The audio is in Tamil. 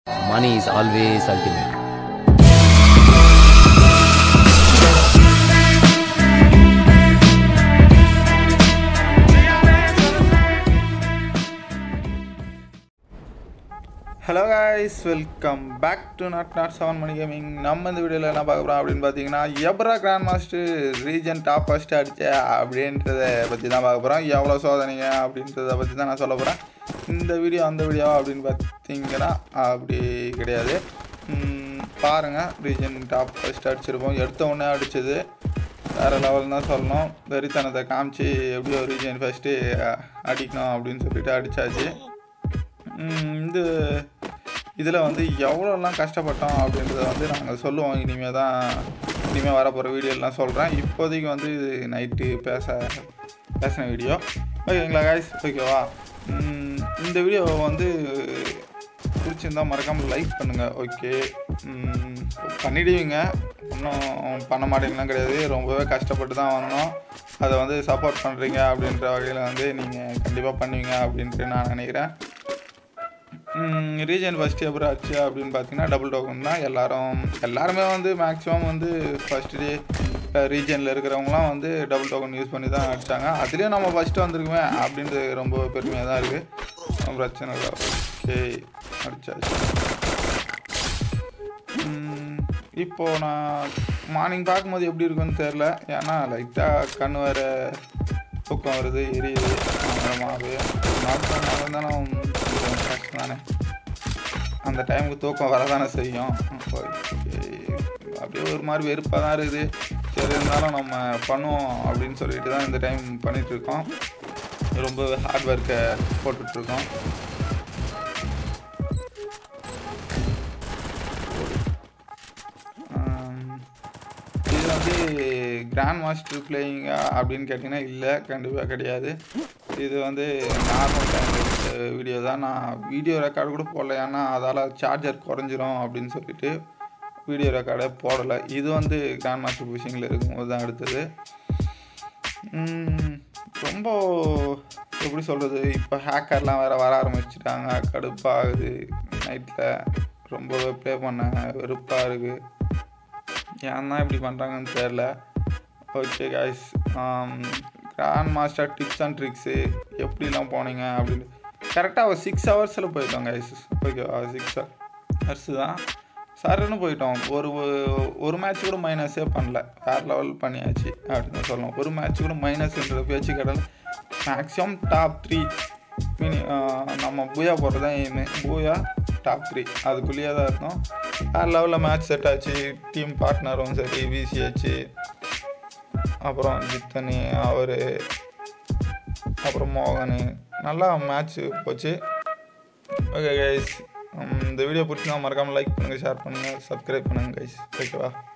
Money is always ultimate. Hello guys welcome back to naught naught seven money gaming நம்ம இந்த வீடியோவில் என்ன பார்க்க போகிறோம் அப்படின்னு பார்த்தீங்கன்னா எப்ரா grand master region top first அடிச்ச அப்படின்றத பற்றி தான் பார்க்க போகிறோம் எவ்வளோ சோதனைங்க அப்படின்றத பற்றி தான் நான் சொல்ல போகிறேன் இந்த வீடியோ அந்த வீடியோ அப்படின்னு பார்த்தீங்கன்னா அப்படி கிடையாது ம், பாருங்க ரீஜன் டாப் ஃபஸ்ட் அடிச்சிருப்போம் எடுத்த உடனே அடிச்சது வேறு லெவல் தான் சொல்லணும் வெறித்தனத்தை காமிச்சு எப்படியோ ரீஜன் ஃபஸ்ட்டு அடிக்கணும் அப்படின்னு சொல்லிட்டு அடித்தாச்சு இது இதில் வந்து எவ்வளோலாம் கஷ்டப்பட்டோம் அப்படின்றத வந்து நாங்கள் சொல்லுவோம் இனிமேல் தான் இனிமேல் வரப்போகிற வீடியோலாம் சொல்கிறேன் இப்போதைக்கு வந்து இது நைட்டு பேச பேசின வீடியோ ஓகேங்களா காய்ஸ் ஓகேவா ம், இந்த வீடியோ வந்து பிடிச்சிருந்தா மறக்காமல் லைக் பண்ணுங்கள் ஓகே ம், பண்ணிடுவீங்க இன்னும் பண்ண மாட்டீங்களாம் கிடையாது ரொம்பவே கஷ்டப்பட்டு தான் வந்தோம் அதை வந்து சப்போர்ட் பண்ணுறீங்க அப்படின்ற வகையில் வந்து நீங்கள் கண்டிப்பாக பண்ணுவீங்க அப்படின்ட்டு நான் நினைக்கிறேன் ரீஜன் ஃபஸ்ட் எப்போ ஆச்சு அப்படின்னு பார்த்தீங்கன்னா டபுள் டோக்கன் தான் எல்லாரும் எல்லாருமே வந்து மேக்ஸிமம் வந்து ஃபஸ்ட் டே ரீஜனில் இருக்கிறவங்களாம் வந்து டபுள் டோக்கன் யூஸ் பண்ணி தான் அடித்தாங்க அதுலேயும் நம்ம ஃபஸ்ட்டு வந்திருக்குமே அப்படின்றது ரொம்ப பெருமையாக தான் இருக்குது பிரச்சனை இல்லை ஓகே அடிச்சாச்சு ம், இப்போ நான் மார்னிங் பார்க்கும்போது எப்படி இருக்குன்னு தெரில ஏன்னா லைட்டாக கண் வர தூக்கம் வருது எரியுது மாவு லாக்டவுனால இருந்தாலும் கொஞ்சம் கஷ்டம் தானே அந்த டைமுக்கு தூக்கம் வரதானே செய்யும் Okay. அப்படியே ஒரு மாதிரி வெறுப்பாக தான் இருக்குது சரி இருந்தாலும் நம்ம பண்ணுவோம் அப்படின்னு சொல்லிட்டு தான் இந்த டைம் பண்ணிகிட்ருக்கோம் ரொம்ப ஹார்ட் ஒர்க்கை போட்டுட்ருக்கோம் இது வந்து கிராண்ட் மாஸ்டர் பிளேயிங்கா அப்படின்னு கேட்டிங்கன்னா இல்லை கண்டிப்பாக கிடையாது இது வந்து நார்மல் டைம் வீடியோ தான் நான் வீடியோ ரெக்கார்டு கூட போடல ஏன்னா அதால் சார்ஜர் குறைஞ்சிரும் அப்படின்னு சொல்லிட்டு வீடியோ ரெக்கார்டே போடலை இது வந்து கிராண்ட் மாஸ்டர் புஷிங்கில் இருக்கும்போது தான் எடுத்தது உம், ரொம்ப எப்படி சொல்கிறது இப்போ ஹேக்கர்லாம் வேறு வர ஆரம்பிச்சிட்டாங்க கடுப்பாகுது நைட்டில் ரொம்பவே ப்ளே பண்ண வெறுப்பாக இருக்குது ஏன் தான் இப்படி பண்ணுறாங்கன்னு தெரில okay guys grand master tips and tricks எப்படிலாம் போனீங்க அப்படின்னு கரெக்டாக ஒரு சிக்ஸ் ஹவர்ஸில் போயிட்டோம் கைஸ் ஓகேவா சிக்ஸ் ஹவர்ஸு தான் சருன்னு போயிட்டோம் ஒரு ஒரு- ஒரு மேட்ச் கூட மைனஸே பண்ணல வேறு லெவல் பண்ணியாச்சு அப்படின்னு தான் சொல்லலாம் ஒரு மேட்ச் கூட மைனஸ்ன்ற பேச்சு கடல் மேக்ஸிமம் டாப் த்ரீ மினி நம்ம பூயா போகிறது தான் எய்மு பூயா டாப் த்ரீ அதுக்குள்ளேயே தான் இருந்தோம் வேறு லெவலில் மேட்ச் செட் ஆச்சு டீம் பார்ட்னரும் சரி விசிஹெச் அப்புறம் ஜித்தனி அவர் அப்புறம் மோகன் நல்லா மேட்ச் போச்சு ஓகே கைஸ் இந்த வீடியோ பிடிச்சிருந்தா மறக்காமல் லைக் பண்ணுங்கள் ஷேர் பண்ணுங்கள் சப்ஸ்கிரைப் பண்ணுங்கள் கைஸ் ஓகேவா